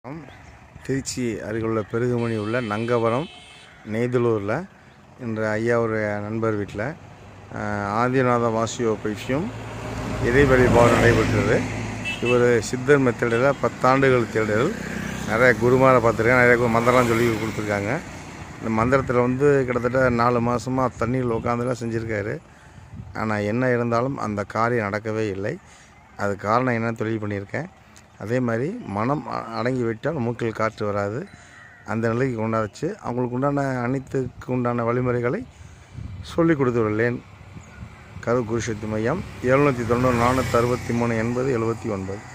திருச்சி அருகிலுள்ள பெருகுமணி உள்ள நங்கவரம் நெய்தலூரில் இன்று ஐயாவுடைய நண்பர் வீட்டில் ஆதிநாத வாசியோ பயிற்சியும் இறை வழிபாடு நடைபெற்றது இவர் சித்தர் மெத்தடில் பத்தாண்டுகள் தேடல் நிறைய குருமாரை பார்த்துருக்கேன் நிறைய கு- மந்திரம்லாம் சொல்லி கொடுத்துருக்காங்க இந்த மந்திரத்தில் வந்து கிட்டத்தட்ட நாலு மாதமாக தண்ணியில் உட்காந்துலாம் செஞ்சுருக்காரு ஆனால் என்ன இருந்தாலும் அந்த காரியம் நடக்கவே இல்லை அது காரணம் என்னன்னு தொழில் பண்ணியிருக்கேன் அதே மாதிரி மனம் அ- அடங்கி விட்டால் மூக்கில் காற்று வராது அந்த நிலைக்கு கொண்டாச்சு அவங்களுக்கு உண்டான அனைத்துக்கு உண்டான வழிமுறைகளை சொல்லிக் கொடுத்துள்ளேன் கரு குருசக்தி மையம் எழுநூற்றி தொண்ணூறு நானூற்றி அறுபத்தி மூணு எண்பது எழுபத்தி ஒன்பது